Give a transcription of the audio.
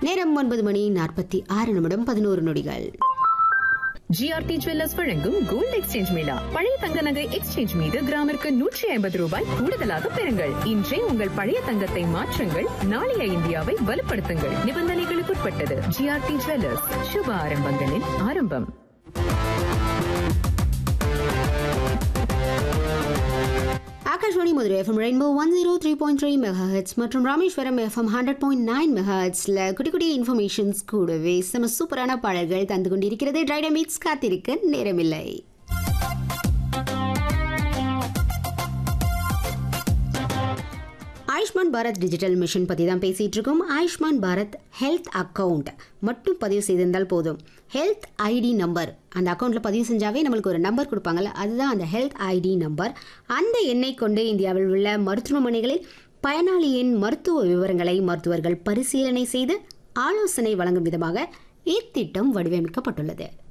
நேரம் ஒன்பது மணி நாற்பத்தி ஆறு நிமிடம் பதினோரு நொடிகள் ஜிஆர்டி ஜுவல்லர்ஸ் வழங்கும் கோல்ட் எக்ஸ்சேஞ்ச் மேளா பழைய தங்க நகை எக்ஸ்சேஞ்ச் மீது கிராமிற்கு நூற்றி ஐம்பது ரூபாய் கூடுதலாக பெறுங்கள் இன்றே உங்கள் பழைய தங்கத்தை மாற்றுங்கள் நாளைய இந்தியாவை வலுப்படுத்துங்கள் நிபந்தனைகளுக்குட்பட்டது ஜிஆர்டி ஜுவல்லர்ஸ் சுப ஆரம்பங்களின் ஆரம்பம் Akashvani Madurai FM rainbow one zero three point three megahertz மற்றும் Rameswaram FM hundred point nine மெகா ஹெட்ஸில் குட்டி குட்டி இன்ஃபர்மேஷன்ஸ் கூடவே செம சூப்பரான பாடல்கள் தந்து கொண்டிருக்கிறது ட்ரைட மீட்ஸ் காத்திருக்க நேரமில்லை ஆயுஷ்மான் பாரத் டிஜிட்டல் மிஷன் பற்றி தான் பேசிகிட்டு இருக்கோம் ஆயுஷ்மான் பாரத் ஹெல்த் அக்கவுண்ட் மட்டும் பதிவு செய்திருந்தால் போதும் ஹெல்த் ஐடி நம்பர் அந்த அக்கௌண்ட்டில் பதிவு செஞ்சாவே நம்மளுக்கு ஒரு நம்பர் கொடுப்பாங்கல்ல அதுதான் அந்த ஹெல்த் ஐடி நம்பர் அந்த எண்ணை கொண்டு இந்தியாவில் உள்ள மருத்துவமனைகளில் பயனாளியின் மருத்துவ விவரங்களை மருத்துவர்கள் பரிசீலனை செய்து ஆலோசனை வழங்கும் விதமாக இத்திட்டம் வடிவமைக்கப்பட்டுள்ளது